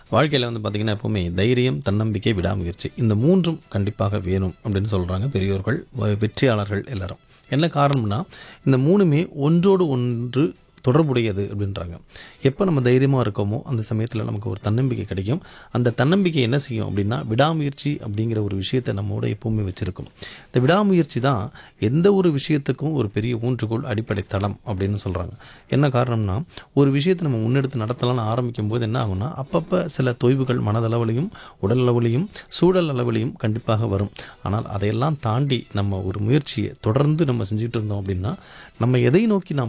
வாழ்க்கையில் வந்து பார்த்திங்கன்னா எப்போவுமே தைரியம் தன்னம்பிக்கை விடாமுயற்சி இந்த மூன்றும் கண்டிப்பாக வேணும் அப்படின்னு சொல்கிறாங்க பெரியோர்கள் வ- வெற்றியாளர்கள் எல்லாரும் என்ன காரணம்னா இந்த மூணுமே ஒன்றோடு ஒன்று தொடர்புடையது அப்படின்றாங்க எப்போ நம்ம தைரியமாக இருக்கோமோ அந்த சமயத்தில் நமக்கு ஒரு தன்னம்பிக்கை கிடைக்கும் அந்த தன்னம்பிக்கை என்ன செய்யும் அப்படின்னா விடாமுயற்சி அப்படிங்கிற ஒரு விஷயத்தை நம்மோட எப்பவுமே வச்சுருக்கும் இந்த விடாமுயற்சி தான் எந்த ஒரு விஷயத்துக்கும் ஒரு பெரிய ஊன்றுகோல் அடிப்படை தளம் அப்படின்னு சொல்கிறாங்க என்ன காரணம்னா ஒரு விஷயத்தை நம்ம முன்னெடுத்து நடத்தலாம்னு ஆரம்பிக்கும் போது என்ன ஆகும்னா அப்பப்போ சில தொய்வுகள் மனதளவிலையும் உடல் அளவிலையும் சூழல் அளவிலையும் கண்டிப்பாக வரும் ஆனால் அதையெல்லாம் தாண்டி நம்ம ஒரு முயற்சியை தொடர்ந்து நம்ம செஞ்சுட்டு இருந்தோம் அப்படின்னா நம்ம எதை நோக்கி நாம்